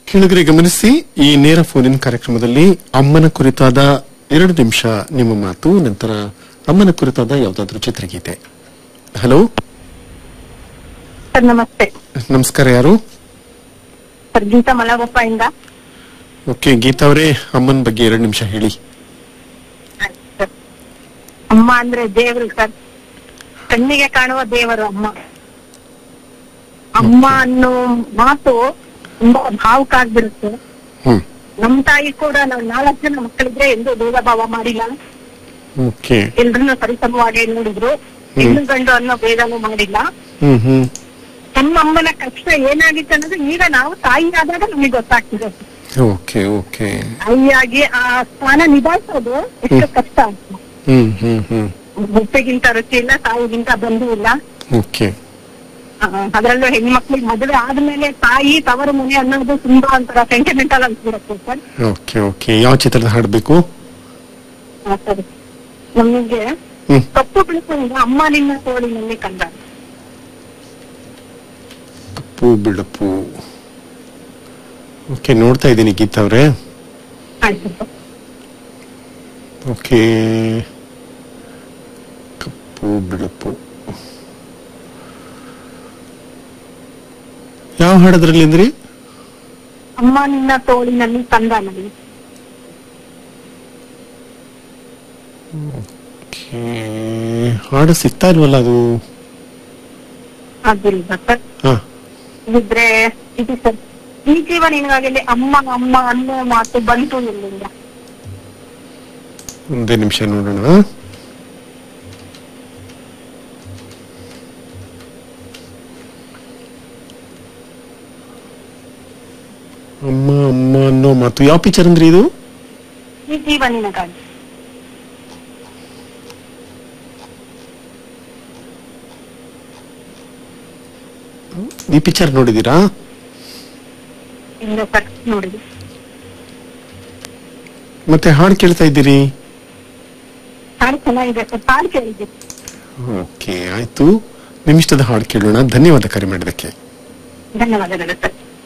ಕೆಳಗರೆ ಗಮನಿಸಿ ಈ ನೇರ ಫೋನಿನ್ ಕಾರ್ಯಕ್ರಮದಲ್ಲಿ ಅಮ್ಮನ ಕುರಿತಾದ ಎರಡು ನಿಮಿಷ ನಿಮ್ಮ ಮಾತು ನಂತರ ಅಮ್ಮನ ಕುರಿತಾದ ಯಾವುದಾದ್ರೂ ಚಿತ್ರಗೀತೆ ಹಲೋ ಸರ್ ನಮಸ್ತೆ ನಮಸ್ಕಾರ ಯಾರು ಸರ್ ಗೀತಾ ಮಲಗೊಪ್ಪ ಇಂದ ಓಕೆ ಗೀತಾ ಅವರೇ ಅಮ್ಮನ ಬಗ್ಗೆ ಎರಡು ನಿಮಿಷ ಹೇಳಿ ಸರ್. ಅಮ್ಮ ಅಂದ್ರೆ ದೇವರು ಸರ್ ಕಣ್ಣಿಗೆ ಕಾಣುವ ದೇವರು ಅಮ್ಮ ಅಮ್ಮ ಅನ್ನೋ ಮಾತು ತುಂಬಾ ಭಾವುಕ ಆಗ್ಬಿಡುತ್ತೆ ಹ್ಮ್ ನಮ್ ತಾಯಿ ಕೂಡ ನಾವ್ ನಾಲ್ಕು ಜನ ಮಕ್ಕಳಿದ್ರೆ ಎಂದು ಭೇದ ಭಾವ ಮಾಡಿಲ್ಲ ಓಕೆ ಎಲ್ರನ್ನೂ ಸರಿಸಮವಾಗಿ ನೋಡಿದ್ರು ಹೆಣ್ಣು ಗಂಡು ಅನ್ನೋ ಭೇದನೂ ಮಾಡಿಲ್ಲ ಹ್ಮ್ ಹ್ಮ್ ನಮ್ಮ ಅಮ್ಮನ ಕಷ್ಟ ಏನಾಗಿತ್ತು ಅನ್ನೋದು ಈಗ ನಾವು ತಾಯಿ ಆದಾಗ ನಮಗೆ ಗೊತ್ತಾಗ್ತಿದೆ ಓಕೆ ಓಕೆ ತಾಯಿಯಾಗಿ ಆ ಸ್ಥಾನ ನಿಭಾಯಿಸೋದು ಎಷ್ಟು ಕಷ್ಟ ಅಂತ ಹ್ಮ್ ಹ್ಮ್ ಹ್ಮ್ ಮುಟ್ಟೆಗಿಂತ ರುಚಿ ಇಲ್ಲ ತಾಯಿಗಿಂತ ಬಂಧು ಇಲ್ಲ ಓಕೆ ಆ, ಅದ್ರಲ್ಲೂ ಹೆಣ್ಮಕ್ಳಿಗೆ ಮದುವೆ ಆದ್ಮೇಲೆ ತಾಯಿ ತವರು ಮನೆ ಅನ್ನೋದು ತುಂಬಾ ಒಂಥರ ಸೆಂಟಿಮೆಂಟಲ್ ಅನ್ಸ್ಬಿಡುತ್ತೆ ಸರ್ ಓಕೆ ಓಕೆ ಯಾವ ಚಿತ್ರದ ಹಾಡಬೇಕು ಆ, ಸರಿ ನಮಗೆ ಹ್ಮ್ ತಪ್ಪು ಬಿಳಿಸಿದ ಅಮ್ಮ ನಿನ್ನ ತೋಳಿನಲ್ಲಿ ಕಂಡ ಪೂ ಬಿಳಪು ಓಕೆ ನೋಡ್ತಾ ಇದ್ದೀನಿ ಗೀತಾ ಅವರೇ ಆಯ್ತು ಸರ್. ಓಕೆ ಕಪ್ಪು ಬಿಳುಪು ಯಾವ ಹಾಡದ್ರಲ್ಲಿ ಅಂದ್ರಿ ಅಮ್ಮ ನಿನ್ನ ತೋಳಿನಲ್ಲಿ ಕಂದ ನನಗೆ ಓಕೆ ಹಾಡು ಸಿಗ್ತಾ ಇಲ್ವಲ್ಲ ಅದು ಅದಿಲ್ಲ ಸರ್ ಹಾ ಇದ್ರೆ ಇದು ಸರ್ ಈ ಜೀವ ನಿನಗಾಗಲಿ ಅಮ್ಮ ಅಮ್ಮ ಅನ್ನೋ ಮಾತು ಬಂತು ಎಲ್ಲಿಂದ ಒಂದೇ ನಿಮಿಷ ನೋಡೋಣ ಅಮ್ಮ ಅಮ್ಮ ಅನ್ನೋ ಮಾತು ಯಾವ ಪಿಕ್ಚರ್ ಅಂದ್ರಿ ಇದು ಈ ಜೀವ ನಿನಗಾಗಿ ಈ ಪಿಕ್ಚರ್ ನೋಡಿದೀರಾ ಇಲ್ಲ ಸರ್ ನೋಡಿದ್ವಿ ಮತ್ತೆ ಹಾಡು ಕೇಳ್ತಾ ಇದ್ದೀರಿ ಹಾಡು ಚೆನ್ನಾಗಿದೆ ಸರ್ ಹಾಡು ಕೇಳಿದ್ವಿ ಓಕೆ ಆಯ್ತು ನಿಮಿಷದ ಹಾಡು ಕೇಳೋಣ ಧನ್ಯವಾದ ಕರೆ ಮಾಡಿದಕ್ಕೆ ಧನ್ಯವಾದಗಳು ಸರ್